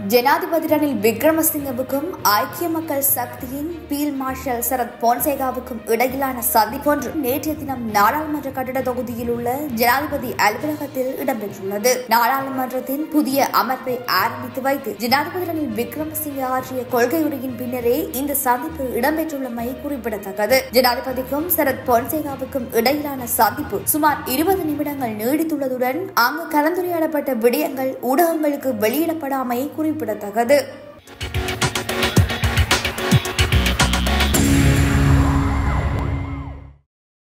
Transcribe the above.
ஜனாதிபதி ரணில் விக்ரமசிங்கவுக்கும் ஐக்கிய மக்கள் சக்தியின் பீல் மார்ஷல் சரத் போன்சேகாவுக்கும் இடையிலான சந்திப்பொன்று நேற்றைய தினம் நாடாளுமன்ற கட்டிட தொகுதியில் உள்ள ஜனாதிபதி அலுவலகத்தில் இடம்பெற்றுள்ளது நாடாளுமன்றத்தின் புதிய அமைப்பை ஆரம்பித்து வைத்து ஜனாதிபதி ரணில் விக்ரமசிங்க ஆற்றிய கொள்கையுரையின் பின்னரே இந்த சந்திப்பு இடம்பெற்றுள்ளமை குறிப்பிடத்தக்கது ஜனாதிபதிக்கும் சரத் பொன்சேகாவுக்கும் இடையிலான சந்திப்பு சுமார் இருபது நிமிடங்கள் நீடித்துள்ளதுடன் அங்கு கலந்துரையாடப்பட்ட விடயங்கள் ஊடகங்களுக்கு வெளியிடப்படாமை குறிப்பிடத்தக்கது